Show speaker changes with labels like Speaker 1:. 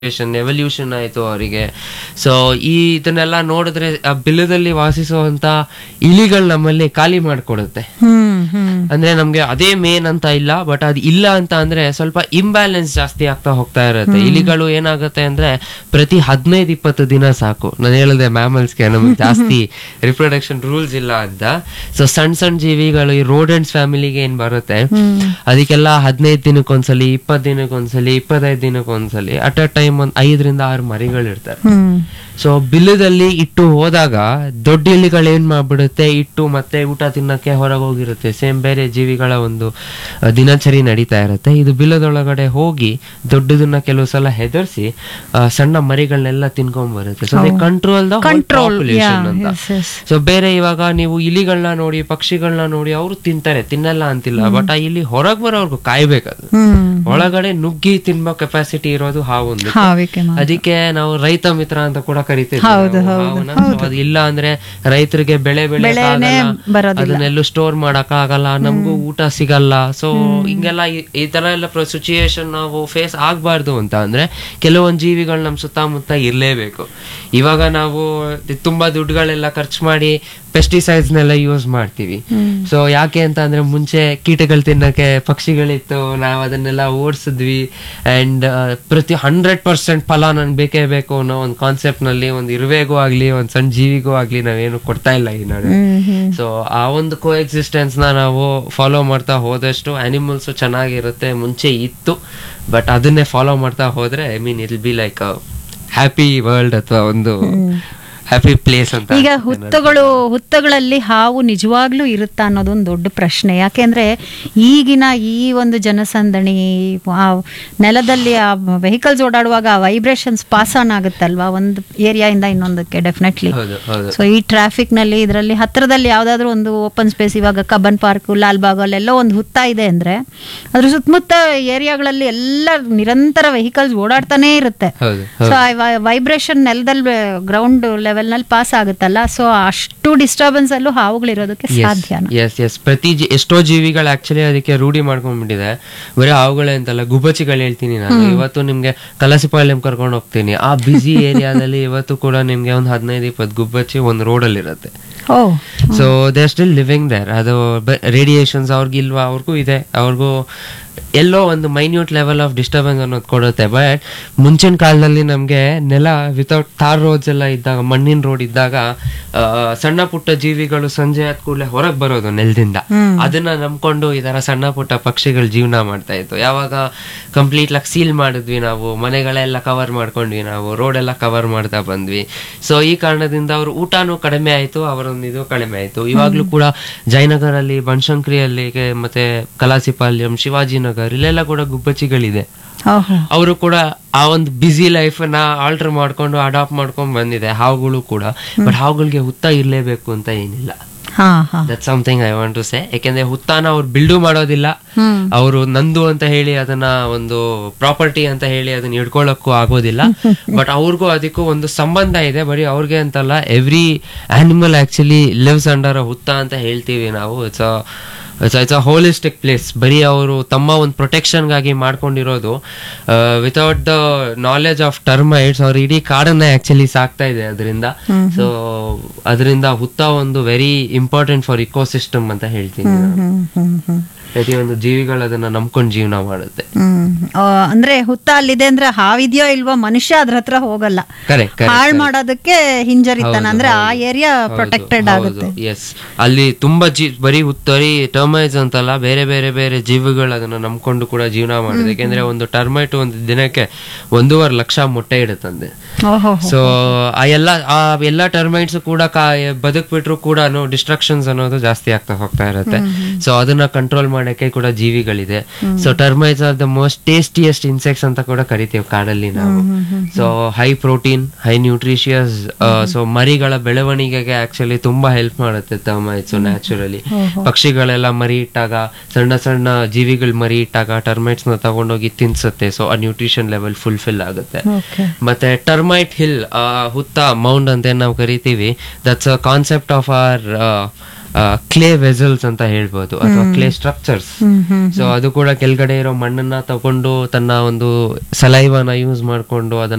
Speaker 1: Evolution ಆಯಿತು ಅವರಿಗೆ so ಈ ಇದನ್ನೆಲ್ಲ ನೋಡಿದ್ರೆ ಆ ಬಿಲದಲ್ಲಿ ವಾಸಿಸುವಂತ ಇಲಿಗಳು ನಮ್ಮಲ್ಲಿ ಖಾಲಿ ಮಾಡಿಕೊಡುತ್ತೆ
Speaker 2: ಹ್ಮ್ ಹ್ಮ್
Speaker 1: ಅಂದ್ರೆ ನಮ್ಗೆ ಅದೇ ಮೇನ್ ಅಂತ ಇಲ್ಲ ಬಟ್ ಅದು ಇಲ್ಲ ಅಂತ ಅಂದ್ರೆ ಸ್ವಲ್ಪ ಇಂಬ್ಯಾಲೆನ್ಸ್ ಜಾಸ್ತಿ ಆಗ್ತಾ ಹೋಗ್ತಾ ಇರುತ್ತೆ ಇಲಿಗಳು ಏನಾಗುತ್ತೆ ಅಂದ್ರೆ ಪ್ರತಿ ಹದಿನೈದು ಇಪ್ಪತ್ತು ದಿನ ಸಾಕು ನಾನು ಹೇಳಿದೆ ಮ್ಯಾಮಲ್ಸ್ಗೆ ನಮ್ಗೆ ಜಾಸ್ತಿ ರಿಪ್ರೊಡಕ್ಷನ್ ರೂಲ್ಸ್ ಇಲ್ಲ ಅಂತ ಸೊ ಸಣ್ಣ ಸಣ್ಣ ಜೀವಿಗಳು ಈ ರೋಡೆಂಟ್ಸ್ ಫ್ಯಾಮಿಲಿಗೆ ಏನ್ ಬರುತ್ತೆ ಅದಕ್ಕೆಲ್ಲ ಹದಿನೈದು ದಿನಕ್ಕೊಂದ್ಸಲಿ ಇಪ್ಪತ್ತು ದಿನಕ್ಕೊಂದ್ಸಲಿ ಇಪ್ಪತ್ತೈದು ದಿನಕ್ಕೊಂದ್ಸಲಿ ಅಟ್ ಅ ಟೈಮ್ ಒಂದ್ ಐದರಿಂದ ಆರು ಮರಿಗಳು ಇರ್ತಾರೆ
Speaker 2: ಹ್ಮ್
Speaker 1: ಸೊ ಬಿಲ್ಲದಲ್ಲಿ ಇಟ್ಟು ಹೋದಾಗ ದೊಡ್ಡ ಇಲಿಗಳು ಏನ್ ಮಾಡ್ಬಿಡುತ್ತೆ ಇಟ್ಟು ಮತ್ತೆ ಊಟ ತಿನ್ನಕ್ಕೆ ಹೊರಗೆ ಹೋಗಿರುತ್ತೆ ಸೇಮ್ ಬೇರೆ ಜೀವಿಗಳ ಒಂದು ಆ, ದಿನಚರಿ ನಡೀತಾ ಇರುತ್ತೆ ಇದು ಬಿಲ್ಲದೊಳಗಡೆ ಹೋಗಿ ದೊಡ್ಡದನ್ನ ಕೆಲವು ಸಲ ಹೆದರ್ಸಿ ಆ, ಸಣ್ಣ ಮರಿಗಳನ್ನೆಲ್ಲ ತಿನ್ಕೊಂಡ್ ಬರುತ್ತೆ so control the
Speaker 2: Control,
Speaker 1: population
Speaker 2: yeah,
Speaker 1: ಅಂತ
Speaker 2: yes, yes.
Speaker 1: ಸೊ ಬೇರೆ ಇವಾಗ ನೀವು ಇಲಿಗಳನ್ನ ನೋಡಿ ಪಕ್ಷಿಗಳನ್ನ ನೋಡಿ ಅವರು ತಿಂತಾರೆ ತಿನ್ನಲ್ಲ ಅಂತಿಲ್ಲ ಬಟ್ ಆ ಇಲಿ ಹೊರಗ್ ಬರೋರ್ಗು ಕಾಯ್ಬೇಕದು
Speaker 2: ಹ್ಮ್
Speaker 1: ಒಳಗಡೆ ನುಗ್ಗಿ ತಿನ್ಬೋ ಕೆಪಾಸಿಟಿ ಇರೋದು ಹಾವೊಂದು
Speaker 2: ಹಾವಿಕೆ ಮಾತ್ರ.
Speaker 1: ಅದಕ್ಕೆ ನಾವು ರೈತ ಮಿತ್ರ ಅಂತ ಕೂಡ ಕರಿತೀವಿ
Speaker 2: ಹೌದು,
Speaker 1: ನಾವು
Speaker 2: ಹೌದು,
Speaker 1: ಹಾವನ್ನ. So ಅದು ಇಲ್ಲ ಅಂದ್ರೆ ರೈತರಿಗೆ ಬೆಳೆ ಬೆಳೆ
Speaker 2: ಬರೋದಿಲ್ಲ.
Speaker 1: ಅದನ್ನೆಲ್ಲೂ ಸ್ಟೋರ್ ಮಾಡಕ್ ಆಗಲ್ಲ ನಮಗೂ ಊಟ ಸಿಗಲ್ಲ ಸೊ ಹಿಂಗೆಲ್ಲ ಈ- ಈ ತರ ಎಲ್ಲ ಸಿಚುಯೇಷನ್ ನಾವು ಫೇಸ್ ಆಗ್ಬಾರ್ದು ಅಂತ ಅಂದ್ರೆ ಕೆಲವೊಂದು ಜೀವಿಗಳು ನಮ್ ಸುತ್ತಮುತ್ತ ಇರ್ಲೇಬೇಕು ಇವಾಗ ನಾವು ತುಂಬಾ ದುಡ್ಡುಗಳೆಲ್ಲ ಖರ್ಚು ಮಾಡಿ ಪೆಸ್ಟಿಸೈಡ್ಸ್ ನೆಲ್ಲ ಯೂಸ್ ಮಾಡ್ತೀವಿ ಸೊ ಯಾಕೆ ಅಂತ ಅಂದ್ರೆ ಮುಂಚೆ ಕೀಟಗಳು ತಿನ್ನಕ್ಕೆ ಪಕ್ಷಿಗಳಿತ್ತು ನಾವು ಅದನ್ನೆಲ್ಲ ಓಡಿಸಿದ್ವಿ ಅಂಡ್ ಪ್ರತಿ ಹಂಡ್ರೆಡ್ ಪರ್ಸೆಂಟ್ ಫಲ ನನ್ಗೆ ಬೇಕೇ ಬೇಕು ಅನ್ನೋ ಒಂದು ಕಾನ್ಸೆಪ್ಟ್ ನಲ್ಲಿ ಒಂದು ಇರುವೆಗೂ ಆಗ್ಲಿ ಒಂದ್ ಸಣ್ಣ ಜೀವಿಗೂ ಆಗ್ಲಿ ನಾವೇನು ಕೊಡ್ತಾ ಇಲ್ಲ ಈ ನಾಡು
Speaker 2: ಹ್ಮ್ ಹ್ಮ್
Speaker 1: ಸೊ ಆ ಒಂದು ಕೋ ಎಕ್ಸಿಸ್ಟೆನ್ಸ್ ನ ನಾವು ಫಾಲೋ ಮಾಡ್ತಾ ಹೋದಷ್ಟು ಅನಿಮಲ್ಸ್ ಚೆನ್ನಾಗಿರುತ್ತೆ ಮುಂಚೆ ಇತ್ತು ಬಟ್ ಅದನ್ನೇ ಫಾಲೋ ಮಾಡ್ತಾ ಹೋದ್ರೆ ಐ ಮೀನ್ ಇಲ್ ಬಿ ಲೈಕ್ ಹ್ಯಾಪಿ ವರ್ಲ್ಡ್ ಅಥವಾ ಒಂದು ಹ್ಯಾಪಿ ಪ್ಲೇಸ್ ಅಂತ
Speaker 2: ಈಗ
Speaker 1: ಅನ್ಸುತ್ತೆ ನನಗೆ.
Speaker 2: ಹುತ್ತಗಳು ಹುತ್ತಗಳಲ್ಲಿ ಹಾವು ನಿಜವಾಗ್ಲೂ ಇರುತ್ತಾ ಅನ್ನೋದೊಂದು ದೊಡ್ಡ ಪ್ರಶ್ನೆ ಯಾಕೆಂದ್ರೆ ಈಗಿನ ಈ ಒಂದು ಜನಸಂದಣಿ ಆ ನೆಲದಲ್ಲಿ ಆ ವೆಹಿಕಲ್ಸ್ ಓಡಾಡುವಾಗ ವೈಬ್ರೇಷನ್ಸ್ ಪಾಸ್ ಆನ್ ಆಗುತ್ತಲ್ವಾ ಒಂದು ಏರಿಯಾಯಿಂದ ಇನ್ನೊಂದಕ್ಕೆ ಡೆಫಿನೆಟ್ಲಿ
Speaker 1: ಹೌದು ಹೌದು
Speaker 2: ಸೊ ಈ ಟ್ರಾಫಿಕ್ ನಲ್ಲಿ ಇದರಲ್ಲಿ ಹತ್ತಿರದಲ್ಲಿ ಯಾವ್ದಾದ್ರು ಒಂದು ಓಪನ್ ಸ್ಪೇಸ್ ಇವಾಗ ಕಬ್ಬನ್ ಪಾರ್ಕ್ ಲಾಲ್ಬಾಗ್ ಅಲ್ಲೆಲ್ಲೋ ಒಂದು ಹುತ್ತ ಇದೆ ಅಂದ್ರೆ ಅದ್ರ ಸುತ್ತಮುತ್ತ ಏರಿಯಾಗಳಲ್ಲಿ ಎಲ್ಲ ನಿರಂತರ ವೆಹಿಕಲ್ಸ್ ಓಡಾಡ್ತಾನೆ ಇರುತ್ತೆ
Speaker 1: ಹೌದು
Speaker 2: ಸೊ ವೈಬ್ರೇಷನ್ ನೆಲದಲ್ಲಿ ಗ್ರೌಂಡ್ ಲೆವೆಲ್ ನಲ್ಲಿ ಪಾಸ್ ಆಗುತ್ತಲ್ಲ ಸೊ ಅಷ್ಟು ಡಿಸ್ಟರ್ಬೆನ್ಸ್ ಅಲ್ಲೂ ಹಾವುಗಳಿರೋದಕ್ಕೆ ಸಾಧ್ಯನಾ
Speaker 1: ಎಸ್ ಎಸ್ ಪ್ರತಿ ಜಿ ಎಷ್ಟೋ ಜೀವಿಗಳು ಆಕ್ಚುಲಿ ಅದಕ್ಕೆ ರೂಢಿ ಮಾಡ್ಕೊಂಡ್ಬಿಟ್ಟಿದೆ ಬರೀ ಹಾವುಗಳೇ ಅಂತಲ್ಲ ಗುಬ್ಬಚ್ಚಿಗಳು ಹೇಳ್ತೀನಿ ನಾನು ಇವತ್ತು ನಿಮ್ಗೆ ಕಲಸಿಪಾಳ್ಯಂ ಕರ್ಕೊಂಡು ಹೋಗ್ತೀನಿ ಆ ಬಿಸಿ ಏರಿಯಾದಲ್ಲಿ ಇವತ್ತು ಕೂಡ ನಿಮ್ಗೆ ಒಂದು ಹದಿನೈದು ಇಪ್ಪತ್ತು ಗುಬ್ಬಚ್ಚಿ ಒಂದು ರೋಡಲ್ಲಿ ಇರುತ್ತೆ
Speaker 2: ಓ
Speaker 1: so they are still living there ಅದು ರೇಡಿಯೇಷನ್ಸ್ ಅವ್ರಿಗಿಲ್ವಾ ಅವ್ರಿಗೂ ಇದೆ ಅವ್ರಿಗೂ ಎಲ್ಲೋ ಒಂದು ಮೈನ್ಯೂಟ್ ಲೆವೆಲ್ ಆಫ್ ಡಿಸ್ಟರ್ಬೆನ್ಸ್ ಅನ್ನೋದು ಕೊಡುತ್ತೆ ಬಟ್ ಮುಂಚಿನ ಕಾಲದಲ್ಲಿ ನಮಗೆ ನೆಲ ವಿತೌಟ್ ತಾರ್ ರೋಡ್ಸ್ ಎಲ್ಲ ಇದ್ದಾಗ ಮಣ್ಣಿನ ರೋಡ್ ಇದ್ದಾಗ ಆ, ಸಣ್ಣ ಪುಟ್ಟ ಜೀವಿಗಳು ಸಂಜೆ ಆದ ಕೂಡಲೇ ಹೊರಗೆ ಬರೋದು ನೆಲದಿಂದ ಅದನ್ನ ನಂಬ್ಕೊಂಡು ಈ ತರ ಸಣ್ಣ ಪುಟ್ಟ ಪಕ್ಷಿಗಳು ಜೀವನ ಮಾಡ್ತಾ ಇತ್ತು ಯಾವಾಗ ಕಂಪ್ಲೀಟ್ ಲಾಗಿ ಸೀಲ್ ಮಾಡಿದ್ವಿ ನಾವು ಮನೆಗಳೆಲ್ಲ ಕವರ್ ಮಾಡ್ಕೊಂಡ್ವಿ ನಾವು ರೋಡ್ ಎಲ್ಲ ಕವರ್ ಮಾಡ್ತಾ ಬಂದ್ವಿ ಸೊ ಈ ಕಾರಣದಿಂದ ಅವ್ರ ಊಟನೂ ಕಡಿಮೆ ಆಯ್ತು ಅವರೊಂದು ಇದು ಕಡಿಮೆ ಆಯ್ತು ಇವಾಗ್ಲೂ ಕೂಡ ಜಯನಗರಲ್ಲಿ ಬನಶಂಕರಿಯಲ್ಲಿ ಕೆ- ಮತ್ತೆ ಕಲಾಸಿಪಾಳ್ಯಂ ಶಿವಾಜಿನಗರ್ ಇಲ್ಲೆಲ್ಲ ಕೂಡ ಗುಬ್ಬಚ್ಚಿಗಳಿದೆ
Speaker 2: ಓಹೋ
Speaker 1: ಅವರು ಕೂಡ ಆ ಒಂದು ಬ್ಯುಸಿ ಲೈಫ್ ನ ಆಲ್ಟರ್ ಮಾಡ್ಕೊಂಡು ಅಡಾಪ್ಟ್ ಮಾಡ್ಕೊಂಡು ಬಂದಿದೆ ಹಾವುಗಳು ಕೂಡ ಬಟ್ ಹಾವುಗಳಿಗೆ ಹುತ್ತ ಇರ್ಲೇಬೇಕು ಅಂತ ಏನಿಲ್ಲ
Speaker 2: ಹಾ ಹಾ
Speaker 1: that something I want to say ಯಾಕೆಂದ್ರೆ ಹುತ್ತಾನ ಅವ್ರು ಬಿಲ್ಡು ಮಾಡೋದಿಲ್ಲ
Speaker 2: ಹ್ಮ್
Speaker 1: ಅವರು ನಂದು ಅಂತ ಹೇಳಿ ಅದನ್ನ ಒಂದು ಪ್ರಾಪರ್ಟಿ ಅಂತ ಹೇಳಿ ಅದನ್ನ ಹಿಡ್ಕೊಳ್ಳೋಕ್ಕೂ ಆಗೋದಿಲ್ಲ ಬಟ್ ಅವ್ರಿಗೂ ಅದಕ್ಕೂ ಒಂದು ಸಂಬಂಧ ಇದೆ ಬರೀ ಅವ್ರಿಗೆ ಅಂತಲ್ಲ every animal actually lives under ಹುತ್ತ ಅಂತ ಹೇಳ್ತೀವಿ ನಾವು it's it's it's a holistic place ಬರೀ ಅವರು ತಮ್ಮ ಒಂದು ಪ್ರೊಟೆಕ್ಷನ್ಗಾಗಿ ಮಾಡ್ಕೊಂಡಿರೋದು without the knowledge of termites ಅವ್ರು ಇಡೀ ಕಾಡನ್ನ ಆಕ್ಚುಲಿ ಸಾಕ್ತಾ ಇದೆ ಅದರಿಂದ ಸೊ ಅದರಿಂದ ಹುತ್ತ ಒಂದು ವೆರಿ ಇಂಪಾರ್ಟೆಂಟ್ ಫಾರ್ ಇಕೋಸಿಸ್ಟಮ್ ಅಂತ ಹೇಳ್ತೀನಿ ನಾನು.
Speaker 2: ಹ್ಮ್ ಹ್ಮ್ ಹ್ಮ್
Speaker 1: ಪ್ರತಿಯೊಂದು ಜೀವಿಗಳು ಅದನ್ನ ನಂಬ್ಕೊಂಡು ಜೀವನ ಮಾಡುತ್ತೆ
Speaker 2: ಹ್ಮ್ ಆ, ಅಂದ್ರೆ ಹುತ್ತ ಅಲ್ಲಿದೆ ಅಂದ್ರೆ ಹಾವಿದ್ಯೋ ಇಲ್ವೋ ಮನುಷ್ಯ ಅದ್ರ ಹತ್ರ ಹೋಗಲ್ಲ
Speaker 1: ಕರೆಕ್ಟ್
Speaker 2: ಹಾಳ್ ಮಾಡೋದಕ್ಕೆ ಹಿಂಜರಿತಾನೆ ಅಂದ್ರೆ ಆ ಏರಿಯಾ ಪ್ರೊಟೆಕ್ಟೆಡ್ ಆಗುತ್ತೆ
Speaker 1: ಎಸ್ ಅಲ್ಲಿ ತುಂಬಾ ಜೀ ಬರೀ ಹುತ್ತರಿ ಟರ್ಮೈಟ್ಸ್ ಅಂತಲ್ಲ ಬೇರೆ ಬೇರೆ ಬೇರೆ ಜೀವಿಗಳು ಅದನ್ನ ನಂಬ್ಕೊಂಡು ಕೂಡ ಜೀವನ ಮಾಡುತ್ತೆ ಯಾಕೆಂದ್ರೆ ಒಂದು ಟರ್ಮೈಟ್ ಒಂದು ದಿನಕ್ಕೆ ಒಂದೂವರೆ ಲಕ್ಷ ಮೊಟ್ಟೆ ಇಡುತ್ತಂತೆ
Speaker 2: ಓಹೋ
Speaker 1: ಸೊ ಆ ಎಲ್ಲ ಆ ಎಲ್ಲ ಟರ್ಮೈಟ್ಸ್ ಕೂಡ ಕಾ ಬದುಕ್ಬಿಟ್ರು ಕೂಡ ಡಿಸ್ಟ್ರಕ್ಷನ್ಸ್ ಅನ್ನೋದು ಜಾಸ್ತಿ ಆಗ್ತಾ ಹೋಗ್ತಾ ಇರುತ್ತೆ ಸೊ ಅದನ್ನ ಕಂಟ್ರೋಲ್ ಮಾಡಕ್ಕೆ ಕೂಡ ಜೀವಿಗಳಿದೆ so termites are the most tastiest insects ಅಂತ ಕೂಡ ಕರಿತೀವಿ ಕಾಡಲ್ಲಿ ನಾವು so high protein high nutritious so ಮರಿಗಳ ಬೆಳವಣಿಗೆಗೆ ಆಕ್ಚುಲಿ ತುಂಬಾ ಹೆಲ್ಪ್ ಮಾಡುತ್ತೆ ಟರ್ಮೈಟ್ಸ್ ನ್ಯಾಚುರಲಿ ಪಕ್ಷಿಗಳೆಲ್ಲ ಮರಿ ಇಟ್ಟಾಗ ಸಣ್ಣ ಸಣ್ಣ ಜೀವಿಗಳು ಮರಿ ಇಟ್ಟಾಗ ಟರ್ಮೈಟ್ಸ್ ನ ತಗೊಂಡೋಗಿ ತಿನ್ಸುತ್ತೆ ಸೊ ಆ ನ್ಯೂಟ್ರಿಷನ್ ಲೆವೆಲ್ ಫುಲ್ಫಿಲ್ ಆಗುತ್ತೆ
Speaker 2: ಓಕೆ
Speaker 1: ಮತ್ತೆ ಟರ್ಮೈಟ್ ಹಿಲ್ ಹುತ್ತ ಮೌಂಡ್ ಅಂತ ಏನ್ ನಾವು ಕರಿತೀವಿ that's a concept of are clay vessels ಅಂತ ಹೇಳ್ಬೋದು ಅಥವಾ clay structures
Speaker 2: hmm hmm
Speaker 1: so ಅದು ಕೂಡ ಕೆಳಗಡೆ ಇರೋ ಮಣ್ಣನ್ನ ತಗೊಂಡು ತನ್ನ ಒಂದು ಸಲೈವನ ಯೂಸ್ ಮಾಡ್ಕೊಂಡು ಅದನ್ನ